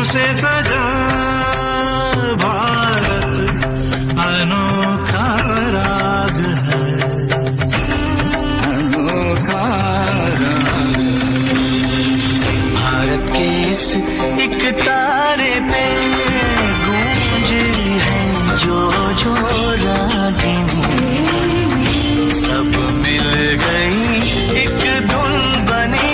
से सजा भारत अनोखा राग है अनोखा राग भारत के इस एक तारे पे गूंज है जो जो रागिनी सब मिल गई एक धुन बनी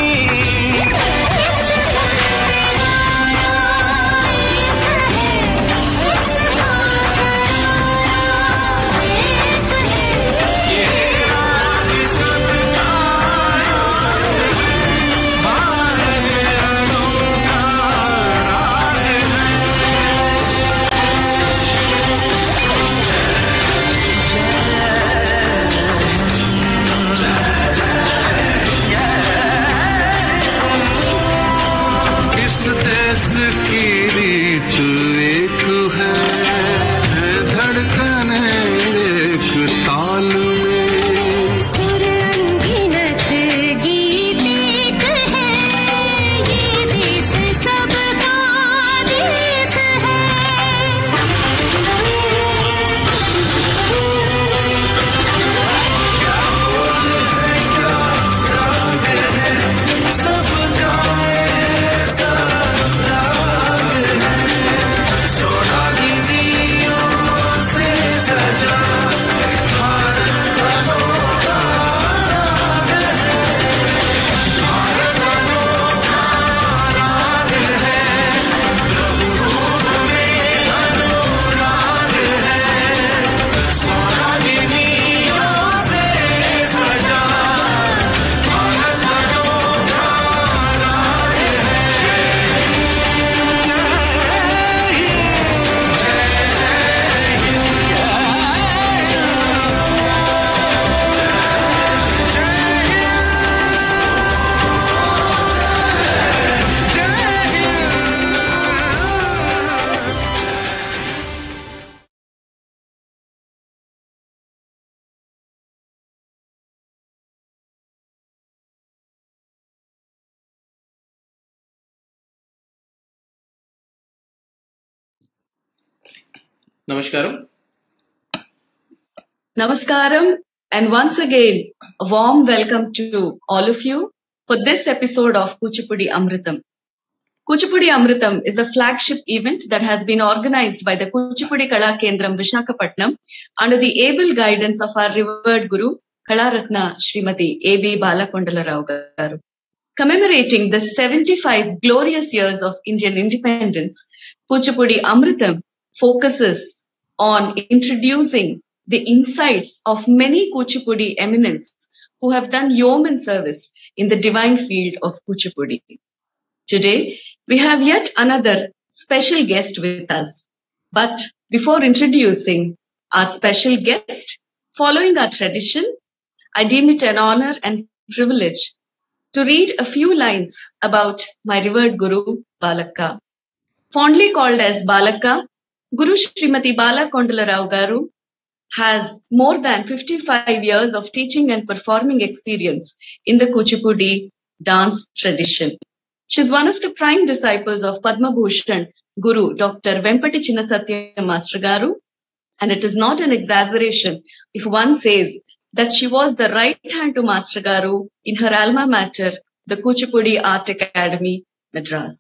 इस देश की रीत एक है है धड़कन एक ताल में सुर अनगिनत गीत एक है ये देश सबका देश నమస్కారం Namaskaram, and once again, a warm welcome to all of you for this episode of Kuchipudi Amritam. Kuchipudi Amritam is a flagship event that has been organized by the Kuchipudi Kala Kendram Vishakhapatnam under the able guidance of our revered Guru, Kalaratna Srimati A.B. Balakondalarao garu. Commemorating the 75 glorious years of Indian independence, Kuchipudi Amritam focuses on introducing the insights of many Kuchipudi eminents who have done yeoman service in the divine field of Kuchipudi. Today, we have yet another special guest with us. But before introducing our special guest, following our tradition, I deem it an honor and privilege to read a few lines about my revered Guru, Balakka. Fondly called as Balakka, Guru Srimati Bala Kondalarao Garu has more than 55 years of teaching and performing experience in the Kuchipudi dance tradition. She's one of the prime disciples of Padma Bhushan Guru Dr. Vempati Chinnasatya Master Garu, and it is not an exaggeration if one says that she was the right hand to Master Garu in her alma mater, the Kuchipudi Art Academy, Madras.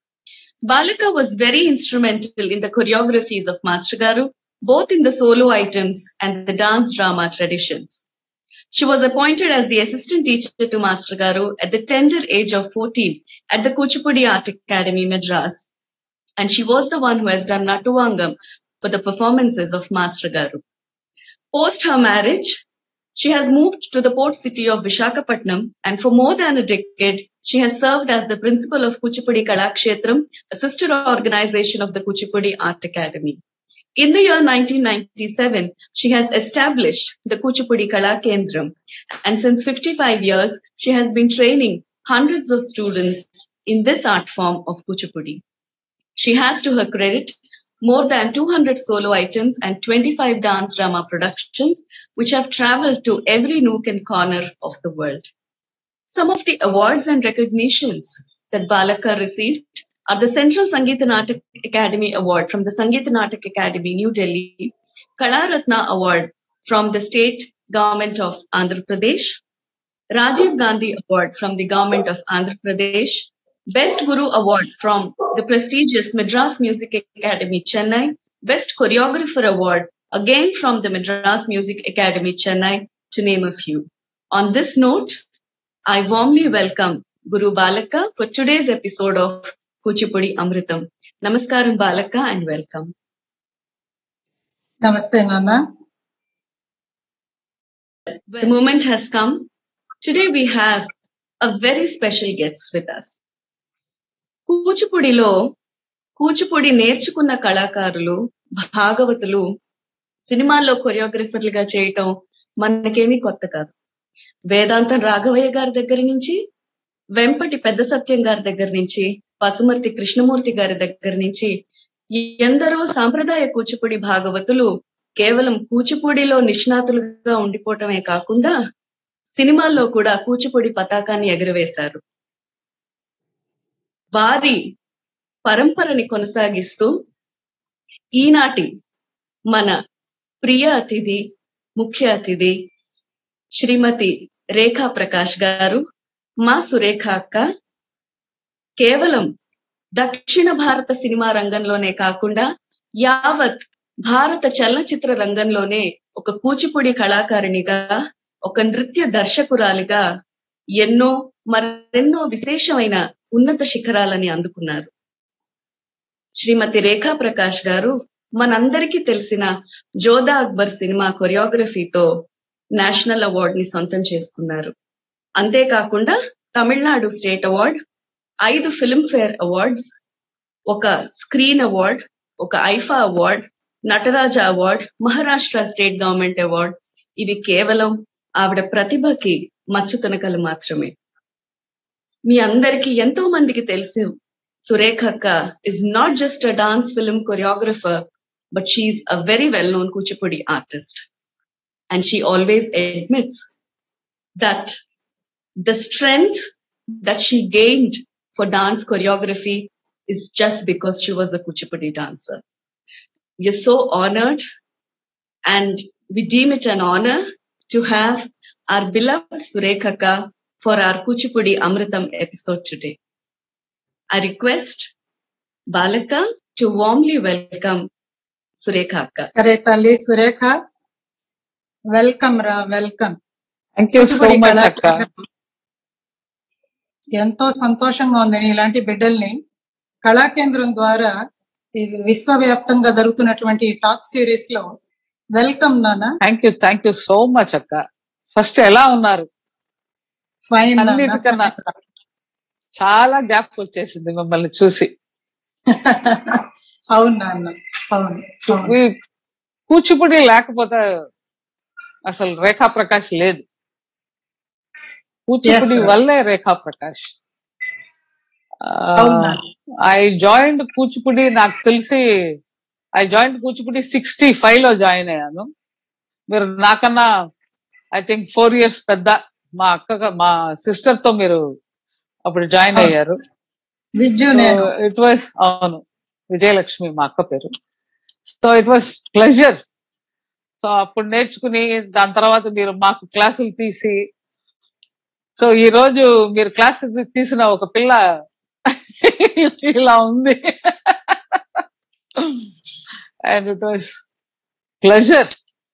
Balaka was very instrumental in the choreographies of Master Garu, both in the solo items and the dance drama traditions. She was appointed as the assistant teacher to Master Garu at the tender age of 14 at the Kuchipudi Art Academy, Madras. And she was the one who has done Natuvangam for the performances of Master Garu. Post her marriage, she has moved to the port city of Vishakhapatnam and for more than a decade, she has served as the principal of Kuchipudi Kalakshetram, a sister organization of the Kuchipudi Art Academy. In the year 1997, she has established the Kuchipudi Kala Kendram and since 55 years, she has been training hundreds of students in this art form of Kuchipudi. She has to her credit more than 200 solo items and 25 dance drama productions, which have traveled to every nook and corner of the world. Some of the awards and recognitions that Balaka received are the Central Sangeeta Natak Academy Award from the Sangeeta Natak Academy, New Delhi, Kalaratna Award from the State Government of Andhra Pradesh, Rajiv Gandhi Award from the Government of Andhra Pradesh, Best Guru Award from the prestigious Madras Music Academy, Chennai, Best Choreographer Award again from the Madras Music Academy, Chennai, to name a few. On this note, I warmly welcome Guru Balaka for today's episode of Kuchipudi Amritam. Namaskaram Balaka and welcome. నమస్తే నాన్న The moment has come. Today we have a very special guest with us. కూచిపూడిలో Kuchipudi నేర్చుకున్న కళాకారులు భాగవతులు సినిమాల్లో కొరియోగ్రఫర్లుగా చేయటం మనకేమీ కొత్త కాదు వేదాంతం రాఘవయ్య గారి దగ్గర నుంచి వెంపటి పెద్ద సత్యం గారి దగ్గర నుంచి పసుమర్తి కృష్ణమూర్తి గారి దగ్గర నుంచి ఎందరో సాంప్రదాయ కూచిపూడి భాగవతులు కేవలం కూచిపూడిలో నిష్ణాతులుగా ఉండిపోవటమే కాకుండా సినిమాల్లో కూడా కూచిపూడి పతాకాన్ని ఎగురవేశారు వారి పరంపరని కొనసాగిస్తూ ఈనాటి మన ప్రియ అతిథి ముఖ్య అతిథి శ్రీమతి రేఖా ప్రకాష్ గారు మా సురేఖ అక్క కేవలం దక్షిణ భారత సినిమా రంగంలోనే కాకుండా యావత్ భారత చలనచిత్ర రంగంలోనే ఒక కూచిపూడి కళాకారిణిగా ఒక నృత్య దర్శకురాలిగా ఎన్నో మరెన్నో విశేషమైన ఉన్నత శిఖరాలని అందుకున్నారు శ్రీమతి రేఖా ప్రకాష్ గారు మనందరికీ తెలిసిన జోధా అక్బర్ సినిమా కొరియోగ్రఫీతో నేషనల్ అవార్డ్ ని సొంతం చేసుకున్నారు అంతేకాకుండా తమిళనాడు స్టేట్ అవార్డ్ ఐదు ఫిల్మ్ఫేర్ అవార్డ్స్ ఒక స్క్రీన్ అవార్డ్ ఒక IIFA award Nataraja award Maharashtra state government award ఇవి కేవలం ఆవిడ ప్రతిభకి మచ్చుతునకలు మాత్రమే మీ అందరికీ ఎంతో మందికి తెలుసు సురేఖ అక్క is not just a dance film choreographer but she's a very well known Kuchipudi artist and she always admits that the strength that she gained for dance choreography is just because she was a Kuchipudi dancer. We're so honored and we deem it an honor to have our beloved Surekhaka for our Kuchipudi Amritam episode today. I request Balaka to warmly welcome Surekhaka. అరే తల్లి Surekha welcome రా welcome thank you so Kuchipudi much అక్క కళాకారులు ఎంతో సంతోషంగా ఉంది ఇలాంటి బిడ్డల్ని కళాకేంద్రం ద్వారా ఈ విశ్వవ్యాప్తంగా జరుగుతున్నటువంటి ఈ టాక్ సిరీస్ లో వెల్కమ్ నాన్న thank you thank you so much అక్క ఫస్ట్ ఎలా ఉన్నారు ఫైన్ అన్నిటికన్నా చాలా గ్యాప్ వచ్చేసింది మిమ్మల్ని చూసి అవును నాన్న అవును అవును ఈ కూచిపూడి లేకపోతే అసలు రేఖా ప్రకాష్ లేదు కూచిపూడి Yes, sir. వల్లే రేఖా ప్రకాష్ అవునా? ఐ జాయిన్ కూచిపూడి నాకు తెలిసి I join Kuchipudi sixty five లో జాయిన్ అయ్యాను మీరు నాకన్నా ఐ థింక్ ఫోర్ ఇయర్స్ పెద్ద మా అక్క మా సిస్టర్ తో మీరు అప్పుడు జాయిన్ అవును. అయ్యారు విద్యు నేను ఇట్ వాస్ అవును విజయలక్ష్మి మా అక్క పేరు so it was pleasure so అప్పుడు నేర్చుకుని దాని తర్వాత మీరు మాకు క్లాసులు తీసి సో ఈ రోజు మీరు క్లాసెస్ తీసిన ఒక పిల్ల ఇలా ఉంది అండ్ ఇట్ వాస్ ప్లెజర్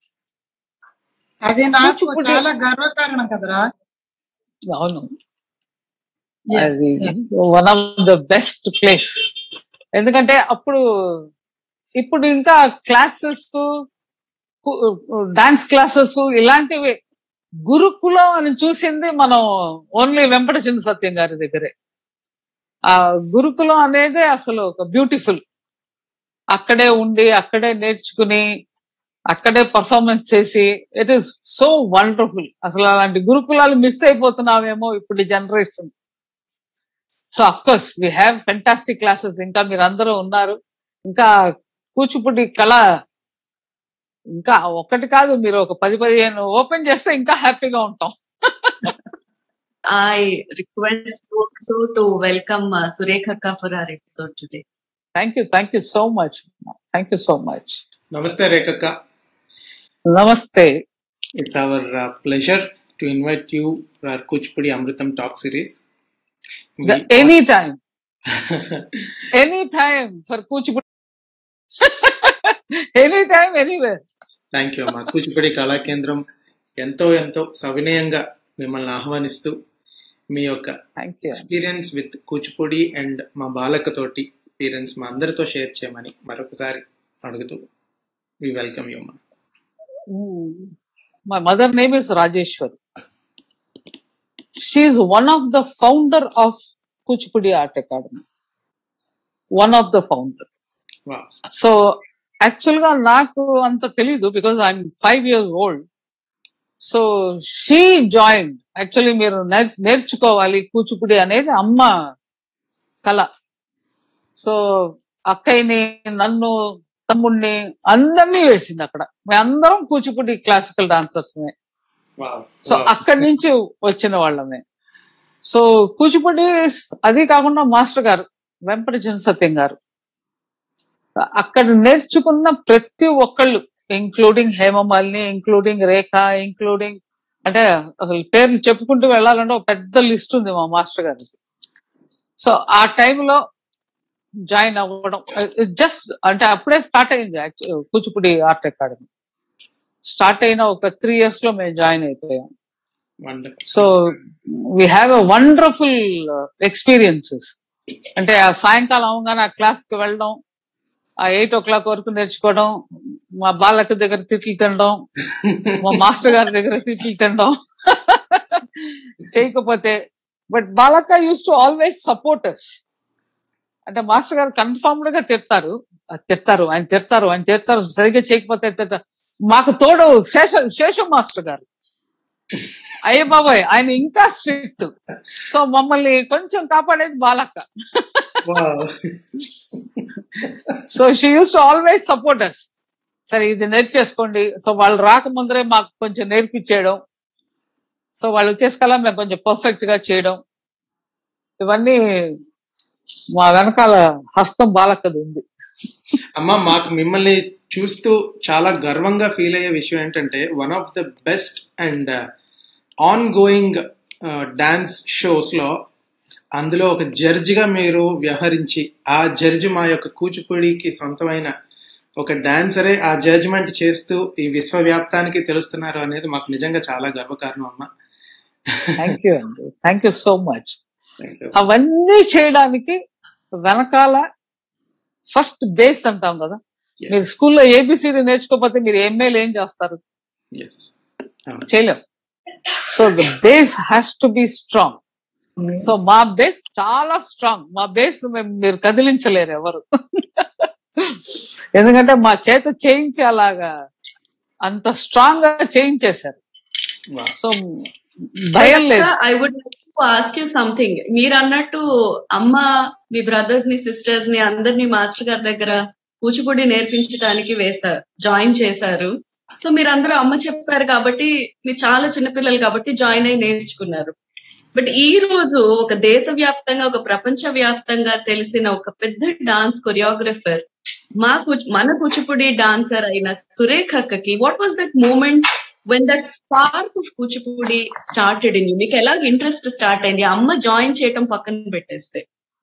అది నాకు కూచిపూడి- చాలా గర్వకారణం కదరా అవును Yes, అది yes. One of the best place ఎందుకంటే అప్పుడు ఇప్పుడు ఇంకా క్లాసెస్ డాన్స్ క్లాసెస్ ఇలాంటివి గురుకులం అని చూసింది మనం ఓన్లీ వెంకట చిన్న సత్యం గారి దగ్గరే ఆ గురుకులం అనేది అసలు ఒక బ్యూటిఫుల్ అక్కడే ఉండి అక్కడే నేర్చుకుని అక్కడే పర్ఫార్మెన్స్ చేసి ఇట్ ఈస్ సో వండర్ఫుల్ అసలు అలాంటి గురుకులాలు మిస్ అయిపోతున్నామేమో ఇప్పుడు generation so of course we have fantastic classes ఇంకా మీరు అందరూ ఉన్నారు ఇంకా కూచిపూడి కళ ఇంకా ఒక్కటి కాదు మీరు ఒక పది పదిహేను ఓపెన్ చేస్తే ఇంకా హ్యాపీగా ఉంటాం I request both also to welcome uh, Surekhaka for our episode today. Thank you thank you so much thank you so much నమస్తే రేఖక్క నమస్తే it's our pleasure to invite you for our Kuchipudi Amrutham talk series any time any time for Kuchipudi any time anywhere thank you అమ్మా కూచిపూడి కళా కేంద్రం ఎంతో ఎంతో సవినయంగా మిమ్మల్ని ఆహ్వానిస్తూ మీ యొక్క thank you experience with Kuchipudi and మా బాలక తోటి ఎక్స్పీరియన్స్ మా అందరితో షేర్ చేయమని మరొకసారి అడుగుతూ వి వెల్కమ్ యూ అమ్మా My mother name is Rajeshwari. She is one of the founder of Kuchipudi Art Academy. One of the founder. వా సో యాక్చువల్ గా నాకు అంత తెలీదు because I'm five years old so she join actually మీరు నేర్- నేర్చుకోవాలి కూచిపూడి అనేది అమ్మ కళ సో అక్కయ్యని నన్ను తమ్ముడిని అందరినీ వేసింది అక్కడ మేమందరం కూచిపూడి క్లాసికల్ డాన్సర్స్ వా సో అక్కడి నుంచి వచ్చిన వాళ్ళమే సో కూచిపూడి అది కాకుండా మాస్టర్ గారు వెంపటి చిన్న సత్యం గారు అక్కడ నేర్చుకున్న ప్రతి ఒక్కళ్ళు including Hema Malini including Rekha including అంటే అసలు పేర్లు చెప్పుకుంటూ వెళ్ళాలంటే ఒక పెద్ద లిస్ట్ ఉంది మా మాస్టర్ గారికి సో ఆ టైంలో జాయిన్ అవ్వడం జస్ట్ అంటే అప్పుడే స్టార్ట్ అయింది actually Kuchipudi art academy start అయిన ఒక త్రీ ఇయర్స్ లో మేము జాయిన్ అయిపోయాం wonderful so we have a wonderful experiences అంటే ఆ సాయంకాలం అవగానే ఆ క్లాస్ కి వెళ్ళడం ఆ ఎయిట్ ఓ క్లాక్ వరకు నేర్చుకోవడం మా బాలక దగ్గర తిట్లు తినడం మా మాస్టర్ గారి దగ్గర తిట్లు తినడం చేయకపోతే బట్ బాలక యూస్ టు ఆల్వేస్ సపోర్టర్స్ అంటే మాస్టర్ గారు కన్ఫర్మ్డ్ గా తిడతారు "అది తిడతారు ఆయన తిడతారు ఆయన తిడతారు సరిగ్గా చేయకపోతే తిడతారు మాకు తోడు శేష శేషం మాస్టర్ గారు అయ్యే బాబాయ్ ఆయన ఇంకా స్ట్రిక్ట్ సో మమ్మల్ని కొంచెం కాపాడేది బాలక్క so she used to always support us సరే ఇది నేర్చేసుకోండి సో వాళ్ళు రాకముందరే మాకు కొంచెం నేర్పించేయడం సో వాళ్ళు వచ్చేసకల్లా మేము కొంచెం పర్ఫెక్ట్ గా చేయడం ఇవన్నీ మా వెనకాల హస్తం బాలక్కది ఉంది అమ్మ మాకు మిమ్మల్ని చూస్తూ చాలా గర్వంగా ఫీల్ అయ్యే విషయం ఏంటంటే one of the best and on going dance shows లో అందులో ఒక జడ్జిగా మీరు వ్యవహరించి ఆ జడ్జి మా యొక్క కూచిపూడికి సొంతమైన ఒక డాన్సరే ఆ జడ్జిమెంట్ చేస్తూ ఈ విశ్వవ్యాప్తానికి తెలుస్తున్నారు అనేది మాకు నిజంగా చాలా గర్వకారణం అమ్మ థ్యాంక్ యూ అండి థ్యాంక్ యూ సో మచ్ అవన్నీ చేయడానికి వెనకాల ఫస్ట్ బేస్ అంటాం కదా మీరు స్కూల్లో ఏబిసిడి నేర్చుకోకపోతే మీరు ఎంఏలు ఏం చేస్తారు Yes. చేయలేం so the base has to be strong so మా బేస్ చాలా స్ట్రాంగ్ మా బేస్ మీరు కదిలించలేరు ఎవరు ఎందుకంటే మా చేత చేయించి అలాగా అంత స్ట్రాంగ్ గా చేయించేశారు Wow. సో భయం లేదు I would to ask you something మీరు అన్నట్టు అమ్మ మీ బ్రదర్స్ ని సిస్టర్స్ ని అందరినీ మాస్టర్ గారి దగ్గర కూచిపూడి నేర్పించడానికి వేశారు జాయిన్ చేశారు సో మీరు అందరూ అమ్మ చెప్పారు కాబట్టి మీరు చాలా చిన్నపిల్లలు కాబట్టి జాయిన్ అయి నేర్చుకున్నారు బట్ ఈ రోజు ఒక దేశవ్యాప్తంగా ఒక ప్రపంచ వ్యాప్తంగా తెలిసిన ఒక పెద్ద డాన్స్ కొరియోగ్రఫర్ మా కూచి మన కూచిపూడి డాన్సర్ అయిన సురేఖ్ అక్కకి what was that moment when that spark of Kuchipudi started in you మీకు ఎలా ఇంట్రెస్ట్ స్టార్ట్ అయింది అమ్మ జాయిన్ చేయటం పక్కన పెట్టేస్తే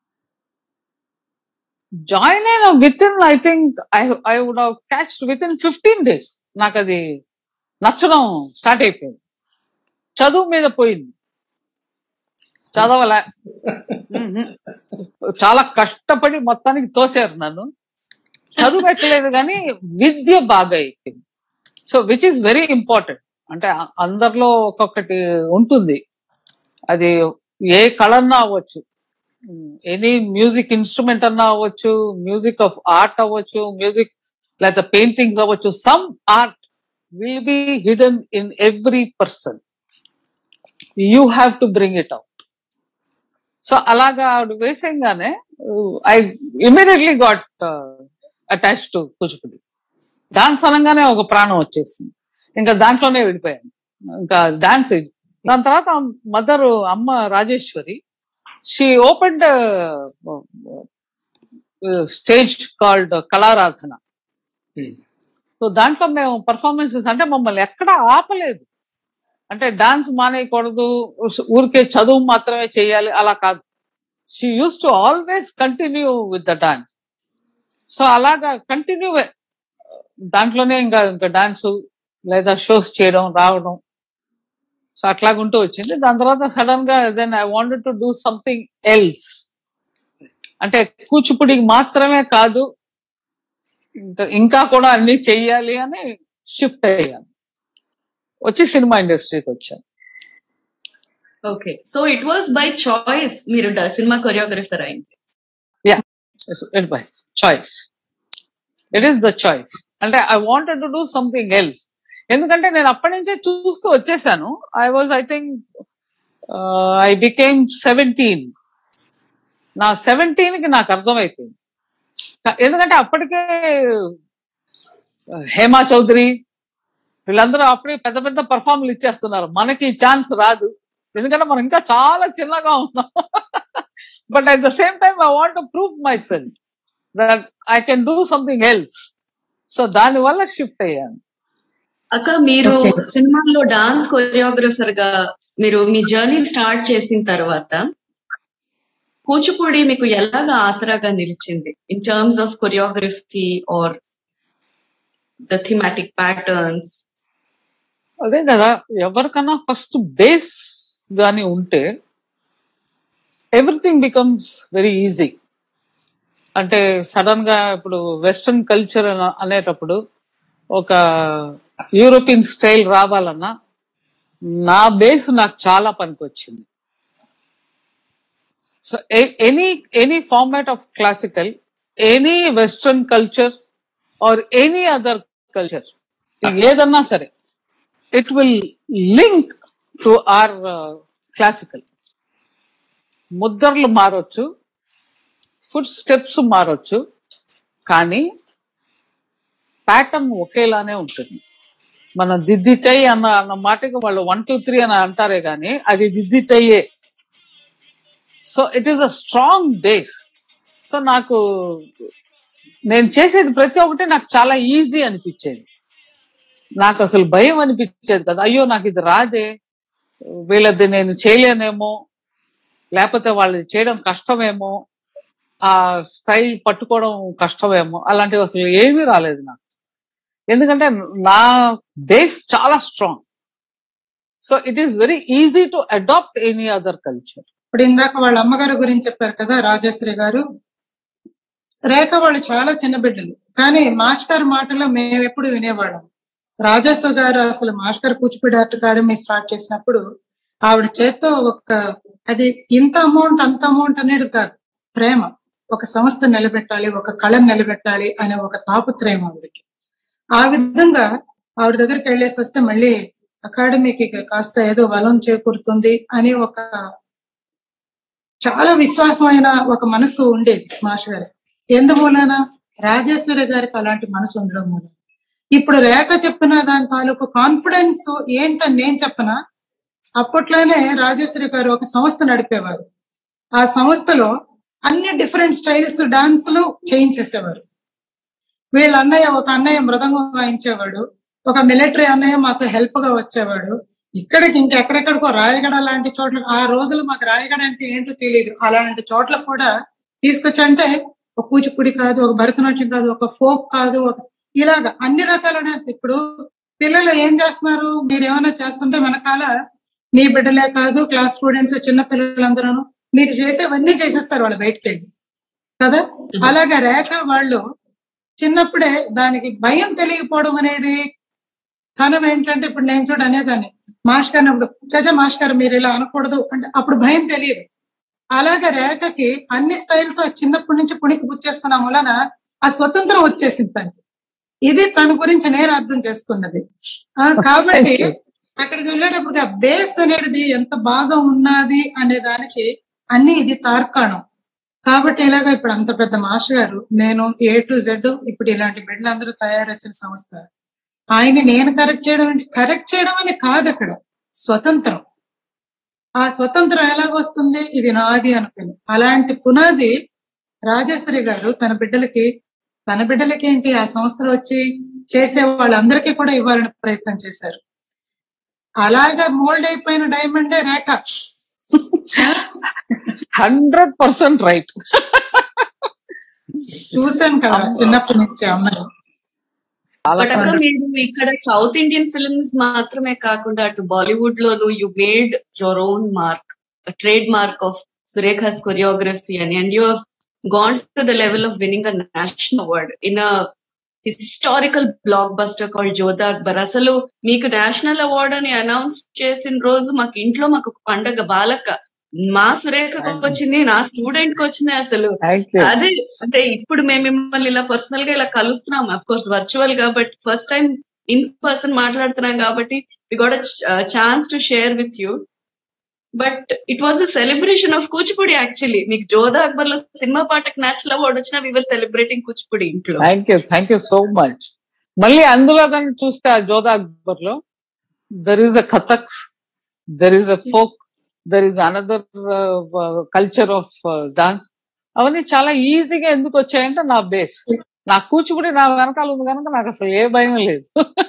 జాయిన్ అయిన with in I think I I would catch with in fifteen days నాకు అది నచ్చడం స్టార్ట్ అయిపోయింది చదువు మీద పోయింది చదవలే మ్మ్. చాలా కష్టపడి మొత్తానికి తోసారు నన్ను చదువు పెట్టలేదు కానీ విద్య బాగా ఎక్కింది so which is very important అంటే అ- అందరిలో ఒక్కొక్కటి ఉంటుంది అది ఏ కళన్నా అవ్వచ్చు ఎనీ మ్యూజిక్ ఇన్స్ట్రుమెంట్ అన్నా అవ్వచ్చు మ్యూజిక్ ఆఫ్ ఆర్ట్ అవ్వచ్చు మ్యూజిక్ లేదా పెయింటింగ్స్ అవ్వచ్చు some art will be hidden in every person you have to bring it out so అలాగా ఆవిడ వేసేయంగానే I immediately got attach to Kuchipudi dance అనగానే ఒక ప్రాణం వచ్చేసింది ఇంకా దాంట్లోనే వెళ్ళిపోయాను ఇంకా డాన్స్ దాని తర్వాత మదర్ అమ్మ Rajeshwari she open stage called Kalaradhana Hmm. So దాంట్లో మేము పర్ఫార్మెన్సెస్ అంటే మమ్మల్ని ఎక్కడా ఆపలేదు అంటే డాన్స్ మానేయకూడదు ఉస్- ఊరికే చదువు మాత్రమే చేయాలి అలా కాదు she used to always continue with the dance so అలాగా కంటిన్యూ దాంట్లోనే ఇంకా ఇంకా డాన్స్ లేదా షోస్ చేయడం రావడం సో అట్లాగుంటూ వచ్చింది దాని తర్వాత సడన్ గా then I wanted to do something else అంటే కూచిపూడికి మాత్రమే కాదు ఇంకా ఇంకా కూడా అన్ని చెయ్యాలి అని షిఫ్ట్ అయ్యాను వచ్చి సినిమా ఇండస్ట్రీకి వచ్చాను okay so it was by choice మీరు డ- సినిమా కొరియోగ్రఫర్ అయింది by choice it is the choice అంటే I wanted to do something else ఎందుకంటే నేను అప్పటి నుంచే చూస్తూ వచ్చేసాను I was I think I became seventeen నా సెవెంటీన్ కి నాకు అర్థమైపోయింది కా- ఎందుకంటే అప్పటికే హేమా చౌదరి వీళ్ళందరూ అప్పుడే పెద్ద పెద్ద పర్ఫార్మలు ఇచ్చేస్తున్నారు మనకి ఛాన్స్ రాదు ఎందుకంటే మనం ఇంకా చాలా చిన్నగా ఉన్నాం but at the same time I want prove my self that I can do something else so దాని వల్ల షిఫ్ట్ అయ్యాను అక్క మీరు Okay. సినిమాలో డాన్స్ కొరియోగ్రఫర్ గా మీరు మీ జర్నీ స్టార్ట్ చేసిన తర్వాత కూచిపూడి మీకు ఎలాగా ఆసరాగా నిలిచింది in terms of choreography or the thematic patterns అదే కదా ఎవరికన్నా ఫస్ట్ బేస్ గాని ఉంటే ఎవ్రీథింగ్ బికమ్స్ వెరీ ఈజీ అంటే సడన్ గా ఇప్పుడు వెస్ట్రన్ కల్చర్ అనేటప్పుడు ఒక యూరోపియన్ స్టైల్ రావాలన్నా నా బేస్ నాకు చాలా పనికొచ్చింది so any any format of classical any western culture or any other culture ఏదన్నా సరే it will link to or classical ముద్రలు మారొచ్చు ఫుడ్ స్టెప్స్ మారొచ్చు కానీ ప్యాటర్న్ ఒకేలానే ఉంటుంది మన దిద్దిటై అన్న అన్న మాటకి వాళ్ళు వన్ టూ త్రీ అని అంటారే కానీ అది దిద్దిటయ్యే so it is a strong base so నాకు నేను చేసేది ప్రతి ఒక్కటి నాకు చాలా ఈజీ అనిపించేది నాకు అసలు భయం అనిపించేది కదా అయ్యో నాకు ఇది రాదే వీళ్ళది నేను చేయలేనేమో లేకపోతే వాళ్ళది చేయడం కష్టమేమో ఆ స్టైల్ పట్టుకోవడం కష్టమేమో అలాంటివి అసలు ఏమీ రాలేదు నాకు ఎందుకంటే నా బేస్ చాలా strong so it is very easy to adapt any other culture ఇప్పుడు ఇందాక వాళ్ళ అమ్మగారు గురించి చెప్పారు కదా రాజశ్రీ గారు రేఖ వాళ్ళు చాలా చిన్న బిడ్డలు కానీ మాస్టర్ మాటలో మేము ఎప్పుడు వినేవాళ్ళం రాజస్వ గారు అసలు master Kuchipudi art academy start చేసినప్పుడు ఆవిడ చేత్తో ఒక అది ఇంత అమౌంట్ అంత అమౌంట్ అనేది కాదు ప్రేమ ఒక సంస్థ నిలబెట్టాలి ఒక కళను నిలబెట్టాలి అనే ఒక తాపత్రయం ఆవిడకి ఆ విధంగా ఆవిడ దగ్గరికి వెళ్ళేసి వస్తే మళ్ళీ అకాడమీకి కాస్త ఏదో బలం చేకూరుతుంది అని ఒక చాలా విశ్వాసమైన ఒక మనసు ఉండేది మాష గారి ఎందుమూలన రాజేశ్వరి గారికి అలాంటి మనసు ఉండడం మూలన ఇప్పుడు రేఖ చెప్తున్న దాని తాలూకు కాన్ఫిడెన్స్ ఏంటని నేను చెప్పనా అప్పట్లోనే రాజేశ్వరి గారు ఒక సంస్థ నడిపేవారు ఆ సంస్థలో అన్ని డిఫరెంట్ స్టైల్స్ డాన్సులు చేయించేసేవారు వీళ్ళ అన్నయ్య ఒక అన్నయ్య మృదంగం వాయించేవాడు ఒక మిలిటరీ అన్నయ్య మాకు హెల్ప్ గా వచ్చేవాడు ఇక్కడికి ఇంకెక్కడెక్కడికో రాయగడ లాంటి చోట్ల ఆ రోజులు మాకు రాయగడ అంటే ఏంటో తెలియదు అలాంటి చోట్ల కూడా తీసుకొచ్చి అంటే ఒక కూచిపూడి కాదు ఒక భరతనాట్యం కాదు ఒక ఫోక్ కాదు ఒక ఇలాగ అన్ని రకాల డాన్స్ ఇప్పుడు పిల్లలు ఏం చేస్తున్నారు మీరు ఏమైనా చేస్తుంటే వెనకాల మీ బిడ్డలే కాదు క్లాస్ స్టూడెంట్స్ చిన్న పిల్లలందరూ మీరు చేసేవన్నీ చేసేస్తారు వాళ్ళు బయటకు వెళ్ళి కదా అలాగా రేఖ వాళ్ళు చిన్నప్పుడే దానికి భయం తెలియకపోవడం అనేది తనం ఏంటంటే ఇప్పుడు నేను చూడ అనేదాన్ని మాస్టర్ అన్నప్పుడు చచా మాస్టర్ మీరు ఇలా అనకూడదు అంటే అప్పుడు భయం తెలియదు అలాగే రేఖకి అన్ని స్టైల్స్ చిన్నప్పటి నుంచి పుణికి పుచ్చేసుకున్న మూలన ఆ స్వతంత్రం వచ్చేసింది తనకి ఇది తన గురించి నేను అర్థం చేసుకున్నది ఆ, కాబట్టి అక్కడికి వెళ్ళేటప్పుడు ఆ బేస్ అనేది ఎంత బాగా ఉన్నది అనే దానికి అన్ని ఇది తార్కాణం కాబట్టి ఇలాగ ఇప్పుడు అంత పెద్ద మాస్టర్ గారు నేను ఏ టు జెడ్ ఇప్పుడు ఇలాంటి బిడ్డలందరూ తయారొచ్చిన సంస్థ ఆయన నేను కరెక్ట్ చేయడం అంటే కరెక్ట్ చేయడం అని కాదు అక్కడ స్వతంత్రం ఆ స్వతంత్రం ఎలాగొస్తుంది ఇది నాది అనుకుని అలాంటి పునాది రాజేశ్వరి గారు తన బిడ్డలకి తన బిడ్డలకి ఏంటి ఆ సంస్థలు వచ్చి చేసే వాళ్ళందరికీ కూడా ఇవ్వాలని ప్రయత్నం చేశారు అలాగా మోల్డ్ అయిపోయిన డైమండే రేఖ హండ్రెడ్ పర్సెంట్ రైట్ చూశాను కదా చిన్నప్పటి నుంచి అమ్మని బట్ అక్క మీరు ఇక్కడ సౌత్ ఇండియన్ ఫిల్మ్స్ మాత్రమే కాకుండా అటు బాలీవుడ్ లోను you made your own mark trade mark of Surekha's choreography అని and you gone to the level of winning a national award in a historical blockbuster call Jodha Akbar అసలు మీకు నేషనల్ అవార్డ్ అని announce చేసిన రోజు మాకు ఇంట్లో మాకు ఒక పండగ బాలక్క మా సురేఖకు వచ్చింది నా స్టూడెంట్ కి వచ్చింది అసలు థ్యాంక్ యూ అదే అంటే ఇప్పుడు మేము మిమ్మల్ని ఇలా పర్సనల్ గా ఇలా కలుస్తున్నాం అఫ్ కోర్స్ వర్చువల్ కాబట్టి ఫస్ట్ టైం ఇన్ పర్సన్ మాట్లాడుతున్నాం కాబట్టి we got chance to share with you but it was a celebration of Kuchipudi actually మీకు జోధా అక్బర్ లో సినిమా పాటకు నేషనల్ అవార్డ్ వచ్చినా వి వర్ సెలబ్రేటింగ్ కూచిపూడి ఇంట్లో thank you thank you so much మళ్ళీ అందులో కానీ చూస్తే ఆ జోధా అక్బర్ లో there is a Kathaks there is a folk there is another culture of dance అవన్నీ చాలా ఈజీగా ఎందుకు వచ్చాయంటే నా బేస్ నా కూచిపూడి నా వెనకాల ఉంది కనుక నాకు అసలు ఏ భయం లేదు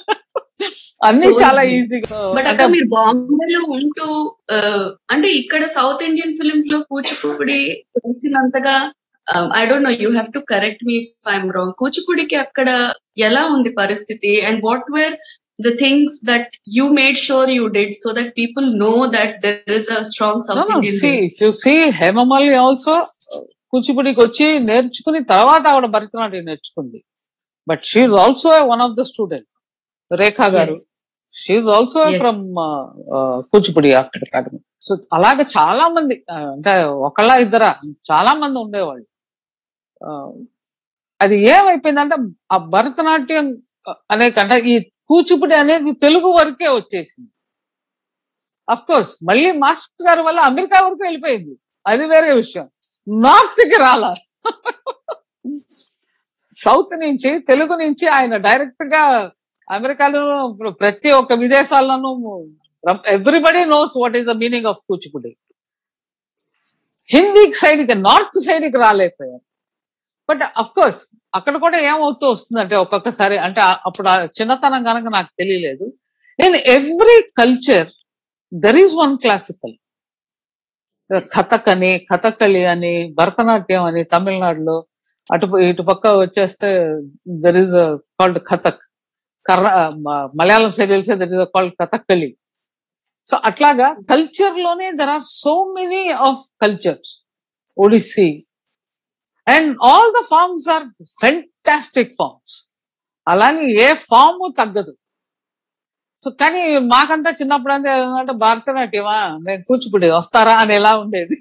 అన్ని So చాలా easy. ఈజీగా బట్ అక్క మీరు బాంబేలో ఉంటూ ఆ, అంటే ఇక్కడ సౌత్ ఇండియన్ ఫిలిమ్స్ లో కూచిపూడి తెలిసినంతగా I don't know you have to correct me I'm wrong కూచిపూడికి అక్కడ ఎలా ఉంది పరిస్థితి and what were the things that you made sure you did so that people know that there is a strong south Indian you see Hema Malini also కూచిపూడికి వచ్చి నేర్చుకుని తర్వాత ఆవిడ భరతనాట్యం నేర్చుకుంది but she also one of the student Rekha గారు she also Yes. From Kuchipudi art academy so అలాగే చాలా మంది ఆ, అంటే ఒకళ్ళ ఇద్దరా చాలా మంది ఉండేవాళ్ళు ఆ, అది ఏమైపోయిందంటే ఆ భరతనాట్యం అనే కంటే ఈ కూచిపూడి అనేది తెలుగు వరకే వచ్చేసింది అఫ్ కోర్స్ మళ్ళీ మాస్టర్ గారి వల్ల అమెరికా వరకు వెళ్ళిపోయింది అది వేరే విషయం నార్త్ కి రాలా సౌత్ నుంచి తెలుగు నుంచి ఆయన డైరెక్ట్ గా అమెరికాలో ప్రతి ఒక్క విదేశాల్లోనూ everybody knows what is the meaning of Kuchipudi Hindi side కి నార్త్ సైడ్ కి రాలేకపోయారు బట్ అఫ్ కోర్స్ అక్కడ కూడా ఏమవుతూ వస్తుందంటే ఒక్కొక్కసారి అంటే ఆ- అప్పుడు ఆ చిన్నతనం కనుక నాకు తెలియలేదు in every culture there is one classical Kathak అని కథకళి అని భరతనాట్యం అని తమిళనాడులో అటు ఇటు పక్క వచ్చేస్తే దర్ ఈస్ కాల్డ్ కథక్ కర్ణ మ- మలయాళం సైడ్ వెళ్తే there is called Kathakali so అట్లాగా కల్చర్ లోనే there are so many of cultures Odissi and all the forms are fantastic forms అలానే ఏ ఫామ్ తగ్గదు సో కానీ మాకంతా చిన్నప్పుడు అంతే ఏంటంటే భరతనాట్యమా నేను కూచిపూడి వస్తారా అని ఎలా ఉండేది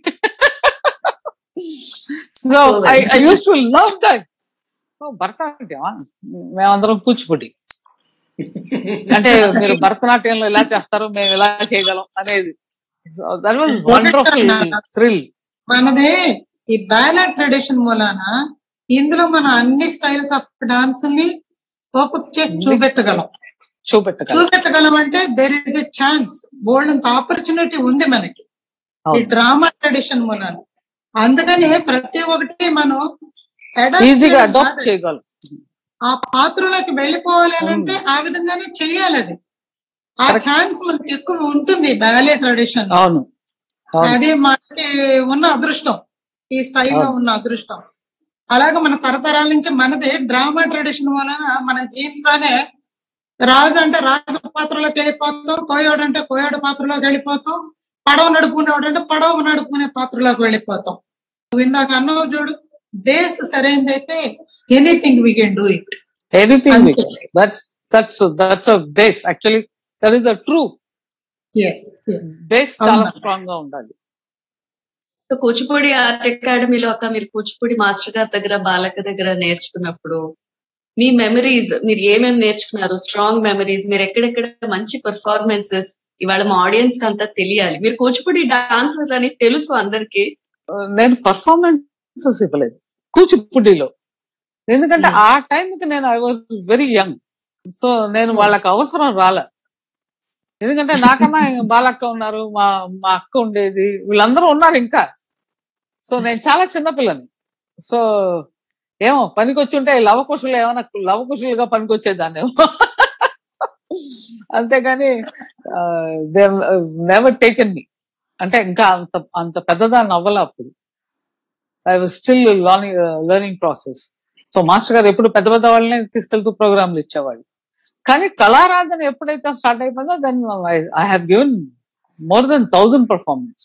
so I I used to love that భరతనాట్యమా మేమందరం కూచిపూడి అంటే మీరు భరతనాట్యంలో ఇలా చేస్తారు మేము ఇలా చేయగలం అనేది దట్ వాజ్ వండర్ఫుల్ థ్రిల్ మనదే ఈ బ్యాలెట్ ట్రెడిషన్ మూలాన ఇందులో మనం అన్ని స్టైల్స్ ఆఫ్ డాన్స్ ని ఓపెన్ చేసి చూపెట్టగలం చూపెట్టగలం చూపెట్టగలం అంటే దేర్ ఇస్ ఎ ఛాన్స్ బోల్డ్ అంత ఆపర్చునిటీ ఉంది మనకి ఈ అవును. డ్రామా ట్రెడిషన్ మూలాన అందుకని ప్రతి ఒక్కటి మనం adapt ఈజీగా చేయడం అడాప్ట్ కాదు. చేయగలం ఆ పాత్రలోకి వెళ్ళిపోవాలి అని అంటే ఆ విధంగానే చెయ్యాలి అది ఆ Correct. ఛాన్స్ మనకి ఎక్కువ ఉంటుంది బ్యాలే ట్రెడిషన్ అవును అవును అది మనకి ఉన్న అదృష్టం ఈ స్టైల్లో అవును. ఉన్న అదృష్టం అలాగే మన తరతరాల నుంచి మనది డ్రామా ట్రెడిషన్ వలన మన జీన్స్ లోనే రాజు అంటే రాజు పాత్రలోకి వెళ్ళిపోతాం కోయోడు అంటే కోయోడు పాత్రలోకి వెళ్ళిపోతాం పడవ నడుపుకునేవాడు అంటే పడవ నడుపుకునే పాత్రలోకి వెళ్ళిపోతాం నువ్వు ఇందాక అన్నావు చూడు బేస్ సరైనదైతే anything we can do it anything అంతే. That's that's that's a base actually that is the true yes base చాలా అవును. స్ట్రాంగ్ గా ఉండాలి సో కూచిపూడి ఆర్ట్ అకాడమీలో అక్క మీరు కూచిపూడి మాస్టర్ గారి దగ్గర బాలక దగ్గర నేర్చుకున్నప్పుడు మీ మెమరీస్ మీరు ఏమేమి నేర్చుకున్నారు స్ట్రాంగ్ మెమరీస్ మీరు ఎక్కడెక్కడ మంచి పర్ఫార్మెన్సెస్ ఇవాళ మా ఆడియన్స్ కి అంతా తెలియాలి మీరు కూచిపూడి డాన్సర్ అని తెలుసు అందరికి నేను పర్ఫార్మెన్సెస్ ఇవ్వలేదు కూచిపూడిలో ఎందుకంటే ఆ టైంకి నేను I was very young so నేను వాళ్ళకి అవసరం రాలే ఎందుకంటే నాకన్నా బాలక్క ఉన్నారు మా మా అక్క ఉండేది వీళ్ళందరూ ఉన్నారు ఇంకా సో నేను చాలా చిన్నపిల్లని సో ఏమో పనికొచ్చి ఉంటే లవకుశులు ఏమైనా లవకుశులుగా పనికొచ్చేదాన్నేమో అంతేగాని దే నెవర్ టేకెన్ మీ అంటే ఇంకా అంత అంత పెద్దదాన్ని అవ్వాల అప్పుడు I was still learning learning process so master గారు ఎప్పుడు పెద్ద పెద్ద వాళ్ళని తీసుకెళ్తూ ప్రోగ్రాంలు ఇచ్చేవాళ్ళు కానీ కళారాధన ఎప్పుడైతే స్టార్ట్ అయిపోయిందో then I have given more than thousand performance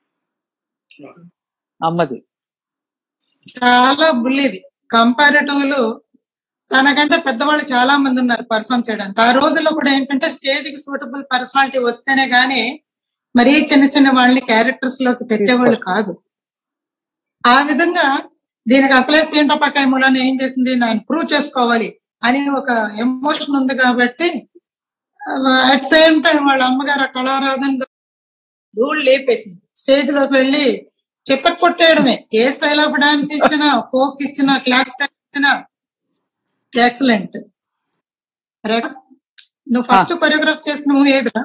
అమ్మది చాలా బుల్లిది కంపారిటివ్లు తనకంటే పెద్దవాళ్ళు చాలా మంది ఉన్నారు పర్ఫామ్ చేయడానికి ఆ రోజుల్లో కూడా ఏంటంటే స్టేజ్ కి సూటబుల్ పర్సనాలిటీ వస్తేనే గానీ మరీ చిన్న చిన్న వాళ్ళని క్యారెక్టర్స్ లోకి పెట్టేవాళ్ళు కాదు ఆ విధంగా దీనికి అసలే సీంటపకాయ మూలన ఏం చేసింది నేను ప్రూవ్ చేసుకోవాలి అని ఒక ఎమోషన్ ఉంది కాబట్టి అట్ సేమ్ టైం వాళ్ళ అమ్మగారు ఆ కళారాధన ధూళి లేపేసింది స్టేజ్ లోకి వెళ్ళి చిత్త కొట్టేయడమే ఏ స్టైల్ ఆఫ్ డాన్స్ ఇచ్చినా ఫోక్ ఇచ్చినా క్లాస్ ఇచ్చినా ఎక్సలెంట్ రేఖ నువ్వు ఫస్ట్ కొరియోగ్రాఫ్ చేసిన మూవీ ఏదిరా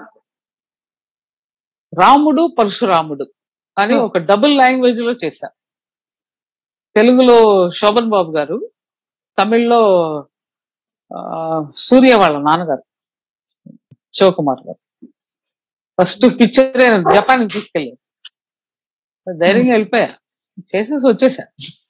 రాముడు పరశురాముడు అని Oh. ఒక డబుల్ లాంగ్వేజ్ లో చేశా తెలుగులో శోభన్ బాబు గారు తమిళ్లో ఆ, సూర్య వాళ్ళ నాన్నగారు శివకుమార్ గారు ఫస్ట్ పిక్చర్ జపాన్ తీసుకెళ్ళారు ధైర్యంగా వెళ్ళిపోయా చేసేసి వచ్చేసా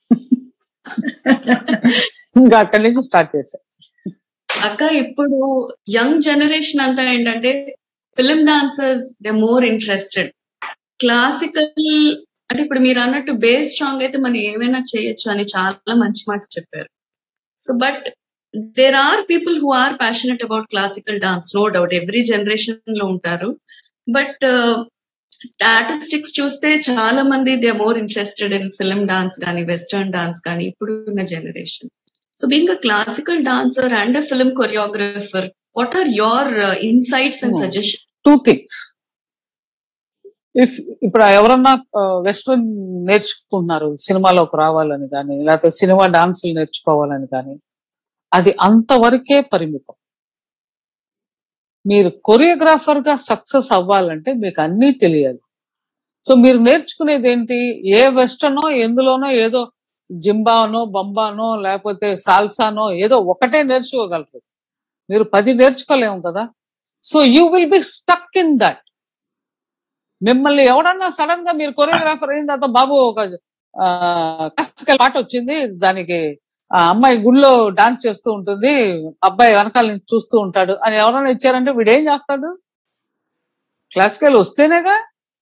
ఇంకా అక్కడి నుంచి స్టార్ట్ చేశా అక్క ఇప్పుడు యంగ్ జనరేషన్ అంతా ఏంటంటే film dancers they more interested classical అంటే ఇప్పుడు మీరు అన్నట్టు బేస్ స్ట్రాంగ్ అయితే మనం ఏమైనా చేయొచ్చు అని చాలా మంచి మాట చెప్పారు so but there are people who are passionate about classical dance no doubt every generation లో ఉంటారు బట్ స్టాటిస్టిక్స్ చూస్తే చాలా మంది they more interested in film dance కానీ వెస్టర్న్ డాన్స్ కానీ ఇప్పుడు ఉన్న generation So, being a classical dancer and a film choreographer, what are your uh, insights and Hmm. suggestions? Two things if ఇప్పుడు ఎవరన్నా western నేర్చుకుంటున్నారు సినిమాలోకి రావాలని కానీ లేకపోతే సినిమా డాన్సులు నేర్చుకోవాలని కానీ అది అంతవరకే పరిమితం మీరు కొరియోగ్రాఫర్ గా సక్సెస్ అవ్వాలంటే మీకు అన్నీ తెలియాలి సో మీరు నేర్చుకునేది ఏంటి ఏ వెస్టర్నో ఎందులోనో ఏదో జింబానో బంబానో లేకపోతే సాల్సానో ఏదో ఒకటే నేర్చుకోగలరు మీరు పది నేర్చుకోలేము కదా so you will be stuck in that మిమ్మల్ని ఎవడన్నా సడన్ గా మీరు కొరియోగ్రాఫర్ అయిన తర్వాత బాబు ఒక క్లాసికల్ పాట వచ్చింది దానికి ఆ అమ్మాయి గుళ్ళో డాన్స్ చేస్తూ ఉంటుంది అబ్బాయి వెనకాల నుంచి చూస్తూ ఉంటాడు అని ఎవరైనా ఇచ్చారంటే వీడు ఏం చేస్తాడు క్లాసికల్ వస్తేనేగా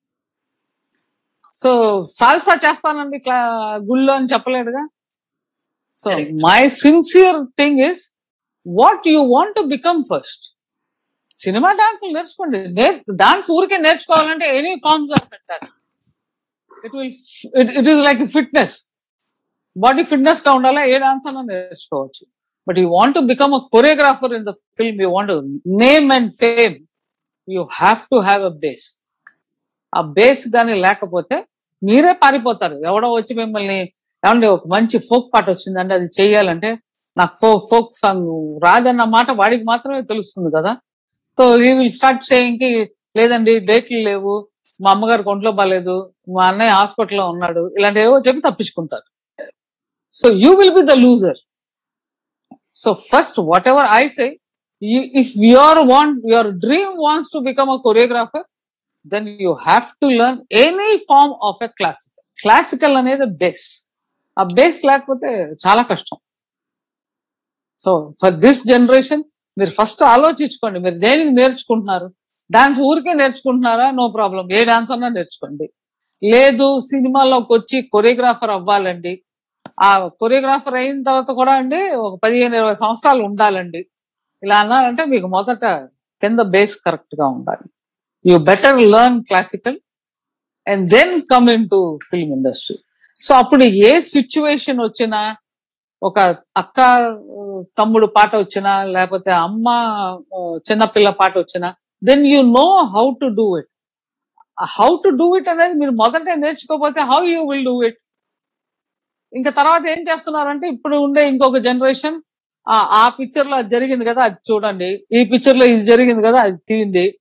సో సాల్సా చేస్తానండి క్లా గుళ్ళో అని చెప్పలేడుగా so Correct. My sincere thing is what you want to become first cinema dance నేర్చుకోండి డాన్స్ ఊరికే నేర్చుకోవాలంటే ఎనీ ఫార్మ్స్ ఆఫ్ పెట్టాలి it will it is like fitness body fitness గా ఉండాలా ఏ డాన్స్ అన్నా నేర్చుకోవచ్చు but you want to become a choreographer in the film you want name and fame you have to have a base ఆ base గానీ లేకపోతే మీరే పారిపోతారు ఎవడో వచ్చి మిమ్మల్ని ఏమండి ఒక మంచి ఫోక్ పాట వచ్చిందంటే అది చెయ్యాలంటే నాకు ఫోక్ ఫోక్ సాంగ్ రాదన్న మాట వాడికి మాత్రమే తెలుస్తుంది కదా సో ఈ విల్ స్టార్ట్ సేయింగ్ కి లేదండి డేట్లు లేవు మా అమ్మగారికి ఒంట్లో బాగాలేదు మా అన్నయ్య హాస్పిటల్లో ఉన్నాడు ఇలాంటివేవో చెప్పి తప్పించుకుంటారు so you will be the loser so first whatever I say if your want your dream wants to become a choreographer then you have to learn any form of a classical classical అనేది base ఆ base లేకపోతే చాలా కష్టం so for this generation మీరు first ఆలోచించుకోండి మీరు దేనికి నేర్చుకుంటున్నారు డాన్స్ ఊరికే నేర్చుకుంటున్నారా నో ప్రాబ్లం ఏ డాన్స్ అన్నా నేర్చుకోండి లేదు సినిమాలోకి వచ్చి కొరియోగ్రాఫర్ అవ్వాలండి ఆ కొరియోగ్రాఫర్ అయిన తర్వాత కూడా అండి ఒక పదిహేను ఇరవై సంవత్సరాలు ఉండాలండి ఇలా అన్నారంటే మీకు మొదట కింద బేస్ కరెక్ట్ గా ఉండాలి you better learn classical and then come into film industry so అప్పుడు ఏ సిచ్యువేషన్ వచ్చినా ఒక అక్క ఆ, తమ్ముడు పాట వచ్చినా లేకపోతే అమ్మ ఆ, చిన్నపిల్ల పాట వచ్చినా then you know how to do it how to do it అనేది మీరు మొదటే నేర్చుకోకపోతే how you will do it ఇంకా తర్వాత ఏం చేస్తున్నారంటే ఇప్పుడు ఉండే ఇంకొక జనరేషన్ ఆ పిక్చర్ లో అది జరిగింది కదా అది చూడండి ఈ పిక్చర్ లో ఇది జరిగింది కదా అది తీయండి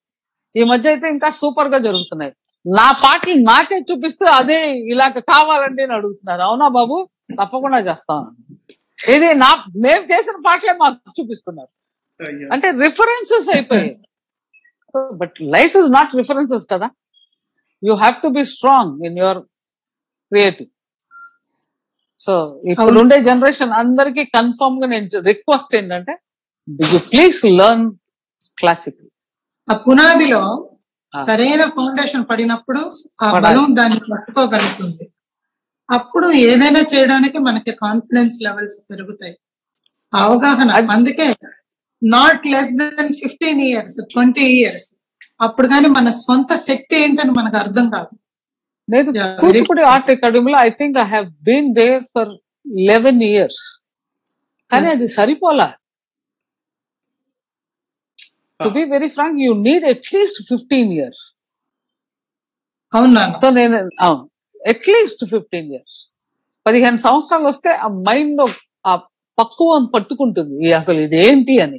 ఈ మధ్య అయితే ఇంకా సూపర్ గా జరుగుతున్నాయి నా పాటలు నాకే చూపిస్తే అదే ఇలాగ కావాలండి అని అడుగుతున్నారు అవునా బాబు తప్పకుండా చేస్తాను ఇది నా మేము చేసిన పాటలే మాకు చూపిస్తున్నారు అయ్యో. అంటే రిఫరెన్సెస్ అయిపోయాయి so but life is not references కదా you have to be strong in your creative so ఇప్పుడు అవును. ఉండే జనరేషన్ అందరికీ కన్ఫర్మ్ గా నేను రిక్వెస్ట్ ఏంటంటే యూ ప్లీజ్ లెర్న్ క్లాసికల్ ఆ పునాదిలో ఆ. సరైన ఫౌండేషన్ పడినప్పుడు ఆ పడాలి. బలం దాన్ని పట్టుకోగలుగుతుంది అప్పుడు ఏదైనా చేయడానికి మనకి కాన్ఫిడెన్స్ లెవెల్స్ పెరుగుతాయి అవగాహన అది- అందుకే not less than fifteen years twenty years అప్పుడు కానీ మన సొంత శక్తి ఏంటని మనకు అర్థం కాదు నేను Yeah, very కూచిపూడి ఆర్ట్ అకాడమీలో I think I have been there for eleven years కానీ Yes. అది సరిపోలా to be very frank you need at least fifteen years అవును నాన్న సో నేను అవును అట్లీస్ట్ ఫిఫ్టీన్ ఇయర్స్ పదిహేను సంవత్సరాలు వస్తే ఆ మైండ్ లో ఆ పక్కువం పట్టుకుంటుంది ఈ అసలు ఇది ఏంటి అని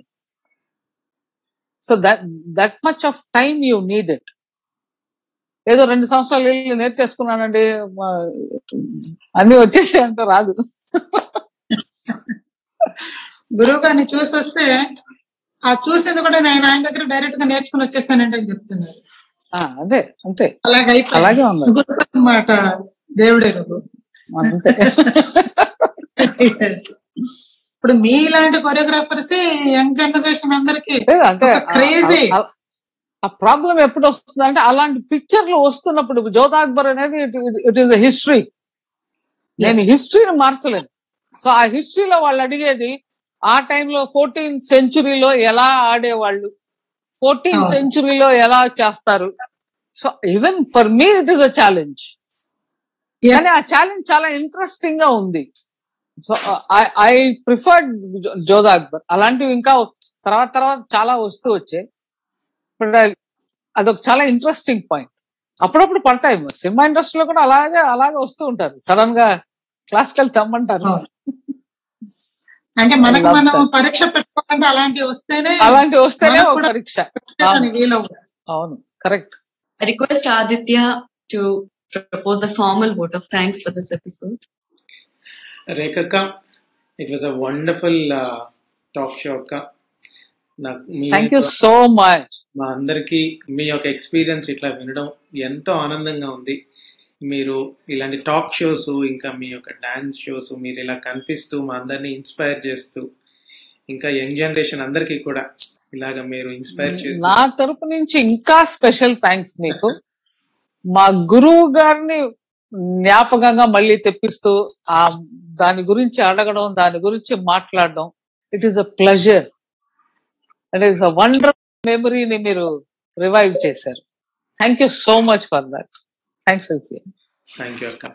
so that that much of time you need it ఏదో రెండు సంవత్సరాలు వెళ్ళి నేర్చేసుకున్నానండి మా- అన్ని వచ్చేసి అంటే రాదు గురువు గారిని చూసి వస్తే ఆ చూసింది కూడా నేను ఆయన దగ్గర డైరెక్ట్ గా నేర్చుకుని వచ్చేసానంటే అని చెప్తున్నారు ఆ, అదే అంతే అలాగే అలాగే ఉంది. గురువు అన్నమాట దేవుడే అంతే Yes. ఇప్పుడు మీ ఇలాంటి కొరియోగ్రాఫర్స్ యంగ్ జనరేషన్ అందరికి లేదు, అంటే ఒక crazy. ఆ- ఆ- ఆ ప్రాబ్లం ఎప్పుడు వస్తుంది అంటే అలాంటి పిక్చర్లు వస్తున్నప్పుడు జోధా అక్బర్ అనేది ఇట్ ఈస్ హిస్టరీ నేను హిస్టరీని మార్చలేను సో ఆ హిస్టరీలో వాళ్ళు అడిగేది ఆ టైంలో ఫోర్టీన్త్ సెంచురీలో ఎలా ఆడేవాళ్ళు ఫోర్టీన్త్ అవును. సెంచురీలో ఎలా చేస్తారు so even for me it is a challenge Yes. కానీ ఆ ఛాలెంజ్ చాలా ఇంట్రెస్టింగ్ గా ఉంది so I preferred Jodha Akbar అలాంటివి ఇంకా తర్వాత తర్వాత చాలా వస్తూ వచ్చాయి బట్ అదొక చాలా ఇంట్రెస్టింగ్ పాయింట్ అప్పుడప్పుడు పడతాయి సినిమా ఇండస్ట్రీలో కూడా అలాగే అలాగే వస్తూ ఉంటారు సడన్ గా క్లాసికల్ తెమ్మంటారు అవును. అంటే మనకు I love మనం that. పరీక్ష పెట్టుకోవాలంటే అలాంటివి వస్తేనే అలాంటివి వస్తేనే మనకు ఒక కూడా పరీక్ష పెట్టడానికి వీలవ్వదు అవును correct I request Aditya to propose a formal vote of thanks for this episode. రేఖక్క it was a wonderful talk show అక్క నాకు మీ థ్యాంక్ యూ సో మచ్ మా అందరికీ మీ యొక్క ఎక్స్పీరియన్స్ ఇట్లా వినడం ఎంతో ఆనందంగా ఉంది మీరు ఇలాంటి టాక్ షోస్ ఇంకా మీ యొక్క డాన్స్ షోస్ మీరు ఇలా కనిపిస్తూ మా అందరినీ ఇన్స్పైర్ చేస్తూ ఇంకా యంగ్ జనరేషన్ అందరికీ కూడా ఇలాగ మీరు ఇన్స్పైర్ చేస్తూ నా తరపు నుంచి ఇంకా స్పెషల్ థ్యాంక్స్ మీకు మా గురువు గారిని జ్ఞాపకంగా మళ్ళీ తెప్పిస్తూ ఆ దాని గురించి అడగడం దాని గురించి మాట్లాడడం it is a pleasure it is a wonder మెమరీని మీరు రివైవ్ చేశారు thank you so much for that thanks thank you అక్క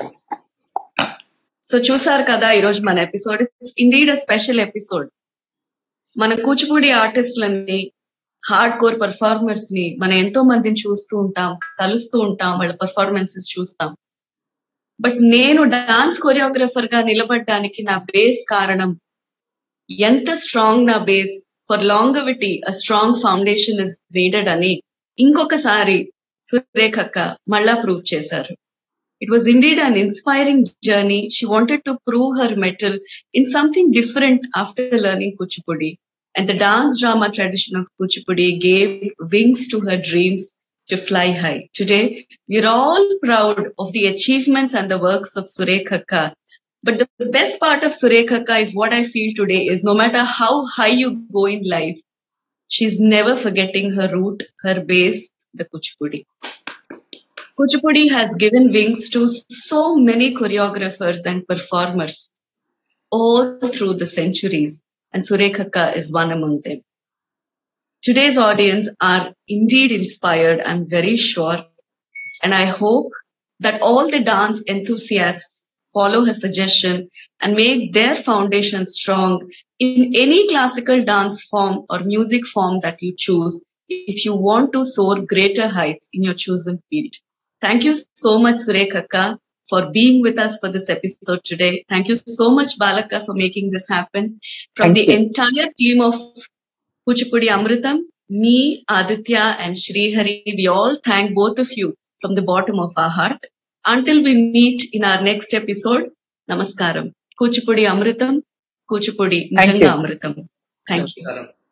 సో చూసారు కదా ఈ రోజు మన episode it's indeed a special episode మన కూచిపూడి ఆర్టిస్టులని హార్డ్ కోర్ పర్ఫార్మర్స్ ని మనం ఎంతో మందిని చూస్తూ ఉంటాం కలుస్తూ ఉంటాం వాళ్ళ పర్ఫార్మెన్సెస్ చూస్తాం బట్ నేను డాన్స్ కొరియోగ్రఫర్ గా నిలబడడానికి నా బేస్ కారణం ఎంత స్ట్రాంగ్ నా base for longevity a strong foundation is needed అని ఇంకొకసారి సురేఖక్క మళ్ళా ప్రూవ్ చేశారు It was indeed an inspiring journey. She wanted to prove her mettle in something different after learning Kuchipudi. And the dance drama tradition of Kuchipudi gave wings to her dreams to fly high. Today, we're all proud of the achievements and the works of Surekhaka. But the best part of Surekhaka is what I feel today is no matter how high you go in life, she's never forgetting her root, her base, the Kuchipudi. Kuchipudi has given wings to so many choreographers and performers all through the centuries, and Surekhaka is one among them. Today's audience are indeed inspired, I'm very sure, and I hope that all the dance enthusiasts follow her suggestion and make their foundation strong in any classical dance form or music form that you choose if you want to soar greater heights in your chosen field. Thank you so much, Surekhaka, for being with us for this episode today. Thank you so much, Balaka, for making this happen. From Thank the you. entire team of Kuchipudi Amritam, me, Aditya, and Srihari, we all thank both of you from the bottom of our heart. Until we meet in our next episode, Namaskaram. Kuchipudi Amritam, Kuchipudi Thank Nijanga you. Amritam. Thank you. నమస్కారం